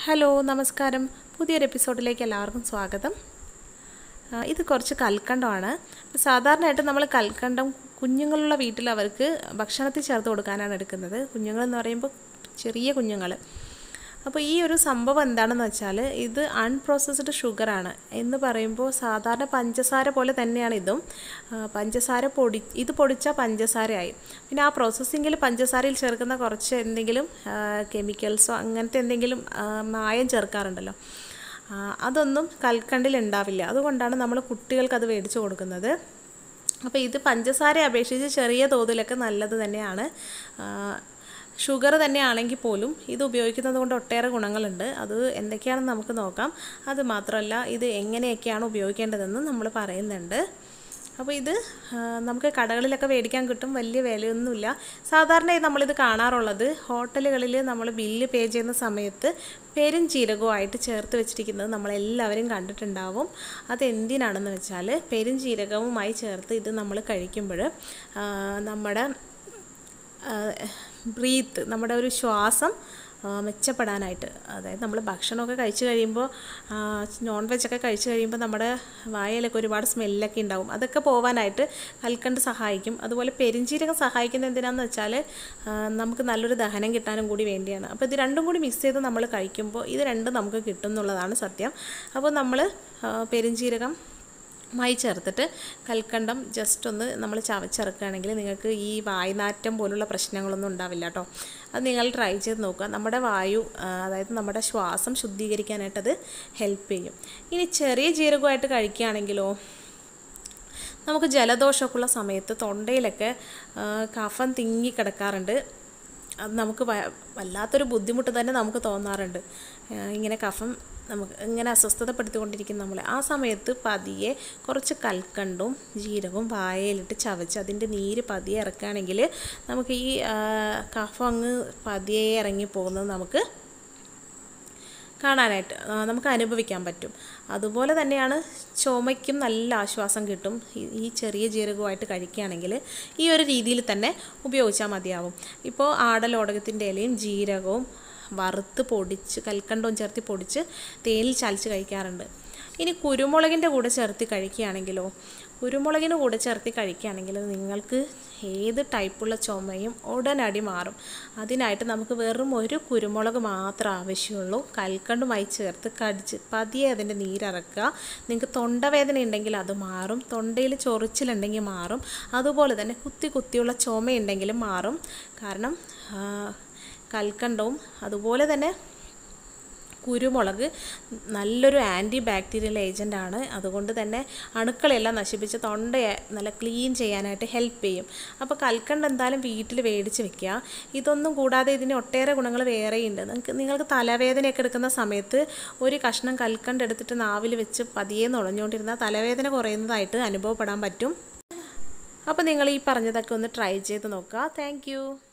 hello നമസ്കാരം പുതിയൊരു എപ്പിസോഡിലേക്ക് എല്ലാവർക്കും സ്വാഗതം ആ, ഇത് കുറച്ച് കൽക്കണ്ടമാണ് സാധാരണയായിട്ട് നമ്മൾ കൽക്കണ്ടം കുഞ്ഞുങ്ങളുള്ള വീട്ടിൽ അവർക്ക് ഭക്ഷണത്തിൽ ചേർത്ത് കൊടുക്കാനാണ് എടുക്കുന്നത് കുഞ്ഞുങ്ങളെന്ന് പറയുമ്പോൾ ചെറിയ കുഞ്ഞുങ്ങൾ അപ്പോൾ ഈ ഒരു സംഭവം എന്താണെന്ന് വെച്ചാൽ ഇത് അൺപ്രോസസ്ഡ് ഷുഗറാണ് എന്ന് പറയുമ്പോൾ സാധാരണ പഞ്ചസാര പോലെ തന്നെയാണ് ഇതും ആ, പഞ്ചസാര പൊടി ഇത് പൊടിച്ചാൽ പഞ്ചസാരയായി പിന്നെ ആ പ്രോസസ്സിങ്ങിൽ പഞ്ചസാരയിൽ ചേർക്കുന്ന കുറച്ച് എന്തെങ്കിലും കെമിക്കൽസോ അങ്ങനത്തെ എന്തെങ്കിലും ആ, മായം ചേർക്കാറുണ്ടല്ലോ ആ, അതൊന്നും കൽക്കണ്ടിൽ ഉണ്ടാവില്ല അതുകൊണ്ടാണ് നമ്മൾ കുട്ടികൾക്ക് അത് മേടിച്ചു കൊടുക്കുന്നത് അപ്പോൾ ഇത് പഞ്ചസാരയെ അപേക്ഷിച്ച് ചെറിയ തോതിലൊക്കെ നല്ലത് തന്നെയാണ് ഷുഗർ തന്നെയാണെങ്കിൽ പോലും ഇത് ഉപയോഗിക്കുന്നത് കൊണ്ട് ഒട്ടേറെ ഗുണങ്ങളുണ്ട് അത് എന്തൊക്കെയാണെന്ന് നമുക്ക് നോക്കാം അത് മാത്രമല്ല ഇത് എങ്ങനെയൊക്കെയാണ് ഉപയോഗിക്കേണ്ടതെന്ന് നമ്മൾ പറയുന്നുണ്ട് അപ്പോൾ ഇത് ആ, നമുക്ക് കടകളിലൊക്കെ മേടിക്കാൻ കിട്ടും വലിയ വിലയൊന്നുമില്ല സാധാരണയായി നമ്മളിത് കാണാറുള്ളത് ഹോട്ടലുകളിൽ നമ്മൾ ബില്ല് പേ ചെയ്യുന്ന സമയത്ത് പെരും ജീരകവുമായിട്ട് ചേർത്ത് വെച്ചിരിക്കുന്നത് നമ്മളെല്ലാവരും കണ്ടിട്ടുണ്ടാവും അത് എന്തിനാണെന്ന് വെച്ചാൽ പെരും ജീരകവുമായി ചേർത്ത് ഇത് നമ്മൾ കഴിക്കുമ്പോൾ ആ, നമ്മുടെ ബ്രീത്ത് നമ്മുടെ ഒരു ശ്വാസം ആ, മെച്ചപ്പെടാനായിട്ട് അതായത് നമ്മൾ ഭക്ഷണമൊക്കെ കഴിച്ച് കഴിയുമ്പോൾ നോൺ വെജ് ഒക്കെ കഴിച്ച് കഴിയുമ്പോൾ നമ്മുടെ വായയിലൊക്കെ ഒരുപാട് സ്മെല്ലൊക്കെ ഉണ്ടാവും അതൊക്കെ പോവാനായിട്ട് കൽക്കണ്ട് സഹായിക്കും അതുപോലെ പെരിഞ്ചീരകം സഹായിക്കുന്നത് എന്തിനാന്ന് വെച്ചാൽ ആ, നമുക്ക് നല്ലൊരു ദഹനം കിട്ടാനും കൂടി വേണ്ടിയാണ് അപ്പോൾ ഇത് രണ്ടും കൂടി മിക്സ് ചെയ്ത് നമ്മൾ കഴിക്കുമ്പോൾ ഇത് രണ്ടും നമുക്ക് കിട്ടും എന്നുള്ളതാണ് സത്യം അപ്പോൾ നമ്മൾ പെരിഞ്ചീരകം മായി ചേർത്തിട്ട് കൽക്കണ്ടം ജസ്റ്റ് ഒന്ന് നമ്മൾ ചവച്ചിറക്കുകയാണെങ്കിൽ നിങ്ങൾക്ക് ഈ വായുനാറ്റം പോലുള്ള പ്രശ്നങ്ങളൊന്നും ഉണ്ടാവില്ല കേട്ടോ അത് നിങ്ങൾ ട്രൈ ചെയ്ത് നോക്കുക നമ്മുടെ വായു ആ, അതായത് നമ്മുടെ ശ്വാസം ശുദ്ധീകരിക്കാനായിട്ടത് ഹെൽപ്പ് ചെയ്യും ഇനി ചെറിയ ജീരകമായിട്ട് കഴിക്കുകയാണെങ്കിലോ നമുക്ക് ജലദോഷമൊക്കെ ഉള്ള സമയത്ത് തൊണ്ടയിലൊക്കെ ആ, കഫം തിങ്ങി കിടക്കാറുണ്ട് അത് നമുക്ക് വ- വല്ലാത്തൊരു ബുദ്ധിമുട്ട് തന്നെ നമുക്ക് തോന്നാറുണ്ട് ആ, ഇങ്ങനെ കഫം നമുക്ക് ഇങ്ങനെ അസ്വസ്ഥതപ്പെടുത്തിക്കൊണ്ടിരിക്കും നമ്മളെ ആ സമയത്ത് പതിയെ കുറച്ച് കൽക്കണ്ടും ജീരകവും വായയിലിട്ട് ചവച്ച് അതിൻ്റെ നീര് പതിയെ ഇറക്കുകയാണെങ്കിൽ നമുക്ക് ഈ ആ, കഫം അങ്ങ് പതിയെ ഇറങ്ങി പോകുന്നത് നമുക്ക് കാണാനായിട്ട് ആ, നമുക്ക് അനുഭവിക്കാൻ പറ്റും അതുപോലെ തന്നെയാണ് ചുമയ്ക്കും നല്ല ആശ്വാസം കിട്ടും ഈ- ഈ ചെറിയ ജീരകമായിട്ട് കഴിക്കുകയാണെങ്കിൽ ഈ ഒരു രീതിയിൽ തന്നെ ഉപയോഗിച്ചാൽ മതിയാവും ഇപ്പോൾ ആടലോടകത്തിൻ്റെ ഇലയും ജീരകവും വറുത്ത് പൊടിച്ച് കൽക്കണ്ടവും ചേർത്ത് പൊടിച്ച് തേനിൽ ചാലിച്ച് കഴിക്കാറുണ്ട് ഇനി കുരുമുളകിൻ്റെ കൂടെ ചേർത്ത് കഴിക്കുകയാണെങ്കിലോ കുരുമുളകിന് കൂടെ ചേർത്ത് കഴിക്കുകയാണെങ്കിൽ നിങ്ങൾക്ക് ഏത് ടൈപ്പുള്ള ചുമയും ഉടനടി മാറും അതിനായിട്ട് നമുക്ക് വെറും ഒരു കുരുമുളക് മാത്രം ആവശ്യമുള്ളൂ കൽക്കണ്ടുമായി ചേർത്ത് കടിച്ച് പതിയെ അതിൻ്റെ നീരിറക്കുക നിങ്ങൾക്ക് തൊണ്ടവേദന ഉണ്ടെങ്കിൽ അത് മാറും തൊണ്ടയിൽ ചൊറിച്ചിലുണ്ടെങ്കിൽ മാറും അതുപോലെ തന്നെ കുത്തി കുത്തിയുള്ള ചുമയുണ്ടെങ്കിലും മാറും കാരണം ആ, കൽക്കണ്ടവും അതുപോലെ തന്നെ കുരുമുളക് നല്ലൊരു ആൻറ്റി ബാക്ടീരിയൽ ഏജൻ്റാണ് അതുകൊണ്ട് തന്നെ അണുക്കളെല്ലാം നശിപ്പിച്ച് തൊണ്ടയെ നല്ല ക്ലീൻ ചെയ്യാനായിട്ട് ഹെൽപ്പ് ചെയ്യും അപ്പോൾ കൽക്കണ്ട് എന്തായാലും വീട്ടിൽ മേടിച്ച് വെക്കുക ഇതൊന്നും കൂടാതെ ഇതിന് ഒട്ടേറെ ഗുണങ്ങൾ വേറെയുണ്ട് നിങ്ങൾക്ക് നിങ്ങൾക്ക് തലവേദനയൊക്കെ എടുക്കുന്ന സമയത്ത് ഒരു കഷ്ണം കൽക്കണ്ട് എടുത്തിട്ട് നാവിൽ വെച്ച് പതിയെ നുളഞ്ഞുകൊണ്ടിരുന്നാൽ തലവേദന കുറയുന്നതായിട്ട് അനുഭവപ്പെടാൻ പറ്റും അപ്പോൾ നിങ്ങൾ ഈ പറഞ്ഞതൊക്കെ ഒന്ന് ട്രൈ ചെയ്ത് നോക്കുക താങ്ക്